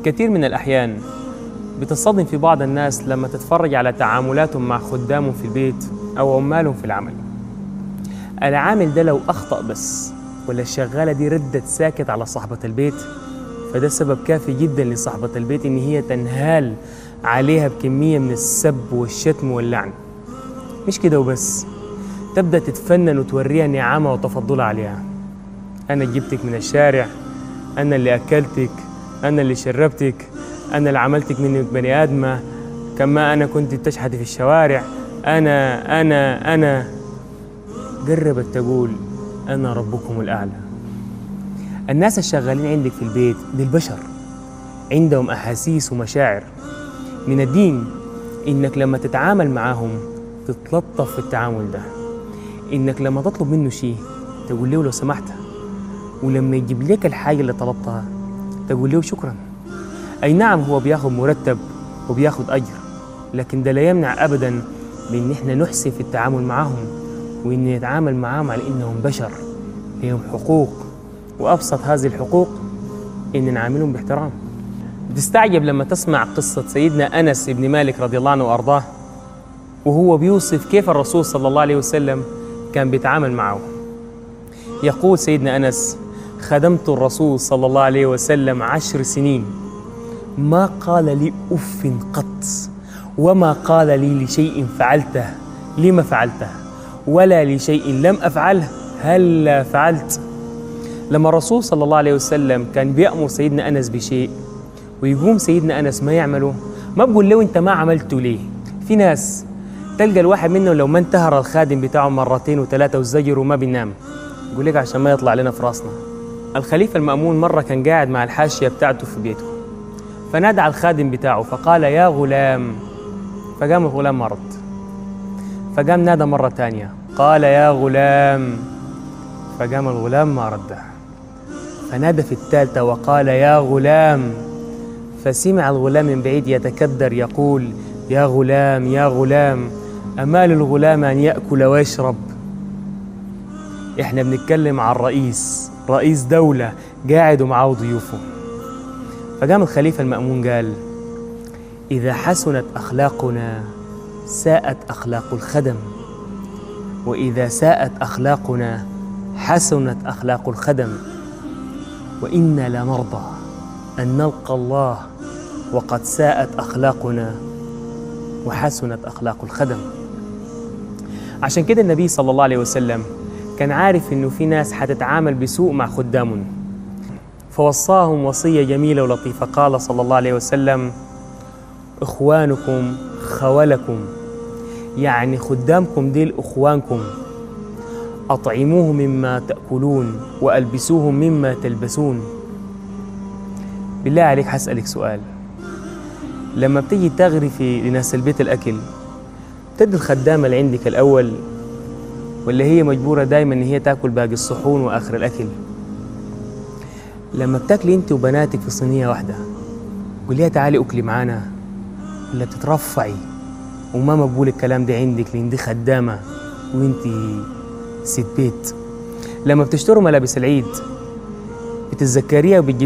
كثير من الأحيان بتصطدم في بعض الناس لما تتفرج على تعاملاتهم مع خدامهم في البيت أو عمالهم في العمل العامل ده لو أخطأ بس ولا الشغالة دي ردت ساكت على صاحبة البيت فده سبب كافي جدا لصاحبة البيت إن هي تنهال عليها بكمية من السب والشتم واللعن مش كده وبس تبدأ تتفنن وتوريها نعمة وتفضلها عليها أنا جبتك من الشارع أنا اللي أكلتك أنا اللي شربتك أنا اللي عملتك منك بني آدمة كما أنا كنت تشحتي في الشوارع أنا أنا أنا قربت تقول أنا ربكم الأعلى الناس الشغالين عندك في البيت دي البشر عندهم أحاسيس ومشاعر من الدين إنك لما تتعامل معاهم تتلطف في التعامل ده إنك لما تطلب منه شيء تقول له لو سمحت ولما يجيب لك الحاجة اللي طلبتها تقول له شكرا أي نعم هو بياخد مرتب وبياخد أجر لكن ده لا يمنع أبدا من إن إحنا نحسن في التعامل معهم وإن نتعامل معهم على إنهم بشر لهم حقوق وأبسط هذه الحقوق إن نعاملهم باحترام بتستعجب لما تسمع قصة سيدنا أنس بن مالك رضي الله عنه وأرضاه وهو بيوصف كيف الرسول صلى الله عليه وسلم كان بيتعامل معه يقول سيدنا أنس خدمت الرسول صلى الله عليه وسلم عشر سنين ما قال لي أف قط وما قال لي لشيء فعلته لما فعلته ولا لشيء لم أفعله هل فعلت لما الرسول صلى الله عليه وسلم كان بيأمر سيدنا أنس بشيء ويقوم سيدنا أنس ما يعمله ما بقول له أنت ما عملته ليه في ناس تلقى الواحد منهم لو ما انتهر الخادم بتاعه مرتين وثلاثة وزجر وما بينام يقول لك عشان ما يطلع لنا في راسنا الخليفة المأمون مرة كان قاعد مع الحاشية بتاعته في بيته فنادى على الخادم بتاعه فقال يا غلام فقام الغلام ما رد فقام نادى مرة تانية قال يا غلام فقام الغلام ما رد فنادى في الثالثة وقال يا غلام فسمع الغلام من بعيد يتكدر يقول يا غلام يا غلام أمال الغلام أن يأكل ويشرب إحنا بنتكلم عن رئيس رئيس دولة قاعد ومعاه ضيوفه فقام الخليفة المأمون قال إذا حسنت أخلاقنا ساءت أخلاق الخدم وإذا ساءت أخلاقنا حسنت أخلاق الخدم وإنا لنرضى أن نلقى الله وقد ساءت أخلاقنا وحسنت أخلاق الخدم عشان كده النبي صلى الله عليه وسلم كان عارف إنه في ناس حتتعامل بسوء مع خدامهم فوصاهم وصية جميلة ولطيفة قال صلى الله عليه وسلم إخوانكم خولكم يعني خدامكم ديل إخوانكم أطعموه مما تأكلون وألبسوهم مما تلبسون بالله عليك حسألك سؤال لما بتيجي تغرفي لناس البيت الأكل تدي الخدامة اللي عندك الأول ولا هي مجبورة دايما إن هي تاكل باقي الصحون وآخر الأكل لما بتاكلي أنت وبناتك في صينية واحدة قوليها تعالي أكلي معانا ولا بتترفعي وما مقبول الكلام ده عندك لأن دي خدامة وأنت ست بيت لما بتشتروا ملابس العيد بتتذكريها وبتجيب